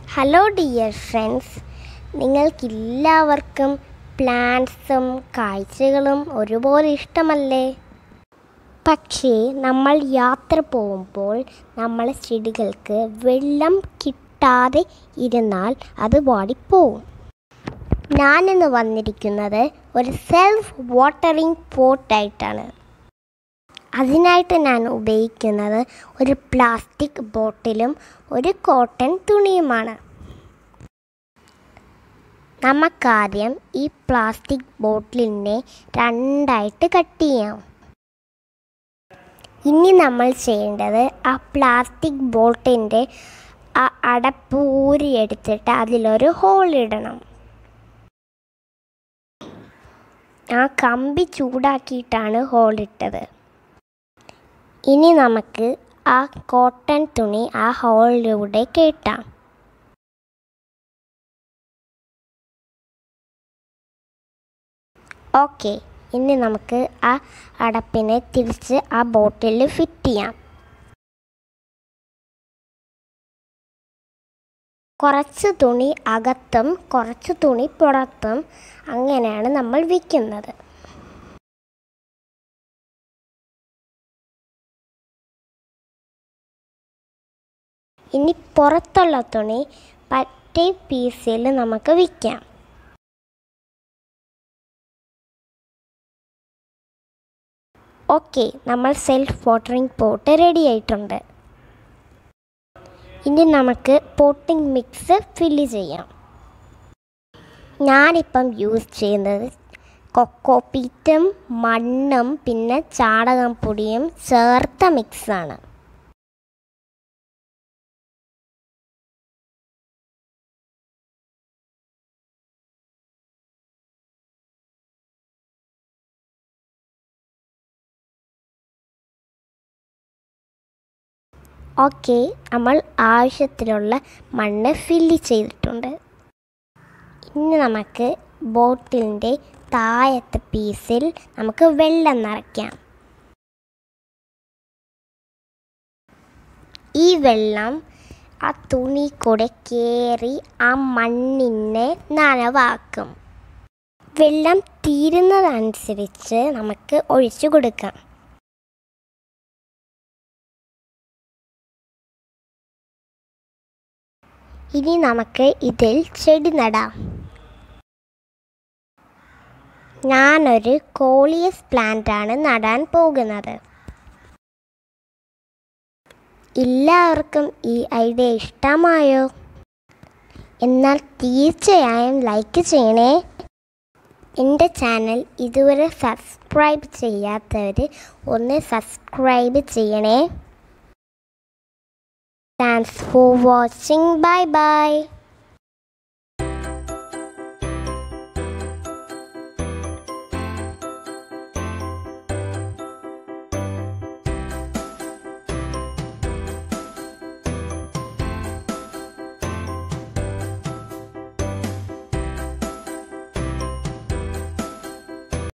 hello dear friends നിങ്ങൾക്കെല്ലാവർക്കും പ്ലാന്റ്സും കാഴ്ചകളും ഒരുപോലെ ഇഷ്ടമല്ലേ പക്ഷേ നമ്മൾ യാത്ര പോകുമ്പോൾ നമ്മൾ ചെടികൾക്ക് വെള്ളം കിട്ടാതെ ഇരുന്നാൽ അത് വാടിപ്പോവും ഞാനിന്ന് വന്നിരിക്കുന്നത് ഒരു സെൽഫ് വാട്ടറിംഗ് പോട്ടായിട്ടാണ് അതിനായിട്ട് ഞാൻ ഉപയോഗിക്കുന്നത് ഒരു പ്ലാസ്റ്റിക് ബോട്ടിലും ഒരു കോട്ടൺ തുണിയുമാണ് നമുക്കാദ്യം ഈ പ്ലാസ്റ്റിക് ബോട്ടിലിനെ രണ്ടായിട്ട് കട്ട് ചെയ്യാം ഇനി നമ്മൾ ചെയ്യേണ്ടത് ആ പ്ലാസ്റ്റിക് ബോട്ടിൻ്റെ ആ അടപ്പ് ഊരിയെടുത്തിട്ട് അതിലൊരു ഹോൾ ഇടണം ആ കമ്പി ചൂടാക്കിയിട്ടാണ് ഹോൾ ഇട്ടത് ഇനി നമുക്ക് ആ കോട്ടൺ തുണി ആ ഹോളിലൂടെ കെട്ടാം ഓക്കെ ഇനി നമുക്ക് ആ അടപ്പിനെ തിരിച്ച് ആ ബോട്ടിൽ ഫിറ്റ് ചെയ്യാം കുറച്ച് തുണി അകത്തും കുറച്ച് തുണി പുറത്തും അങ്ങനെയാണ് നമ്മൾ വിൽക്കുന്നത് ഇനി പുറത്തുള്ള തുണി പറ്റേ പീസിൽ നമുക്ക് വിൽക്കാം ഓക്കെ നമ്മൾ സെൽഫ് വാട്ടറിംഗ് പോട്ട് റെഡി ആയിട്ടുണ്ട് ഇനി നമുക്ക് പോട്ടിംഗ് മിക്സ് ഫില്ല് ചെയ്യാം ഞാനിപ്പം യൂസ് ചെയ്യുന്നത് കൊക്കോപ്പീറ്റും മണ്ണും പിന്നെ ചാണകം പൊടിയും ചേർത്ത മിക്സാണ് ഓക്കെ നമ്മൾ ആവശ്യത്തിനുള്ള മണ്ണ് ഫില്ല് ചെയ്തിട്ടുണ്ട് ഇനി നമുക്ക് ബോട്ടിലിൻ്റെ താഴത്തെ പീസിൽ നമുക്ക് വെള്ളം നിറയ്ക്കാം ഈ വെള്ളം ആ തുണി കൂടെ കയറി ആ മണ്ണിനെ നനവാക്കും വെള്ളം തീരുന്നതനുസരിച്ച് നമുക്ക് ഒഴിച്ചു കൊടുക്കാം ഇനി നമുക്ക് ഇതിൽ ചെടി നടാം ഞാനൊരു കോളിയസ് പ്ലാന്റ് ആണ് നടാൻ പോകുന്നത് എല്ലാവർക്കും ഈ ഐഡിയ ഇഷ്ടമായോ എന്നാൽ തീർച്ചയായും ലൈക്ക് ചെയ്യണേ എൻ്റെ ചാനൽ ഇതുവരെ സബ്സ്ക്രൈബ് ചെയ്യാത്തവർ ഒന്ന് സബ്സ്ക്രൈബ് ചെയ്യണേ thanks for watching bye by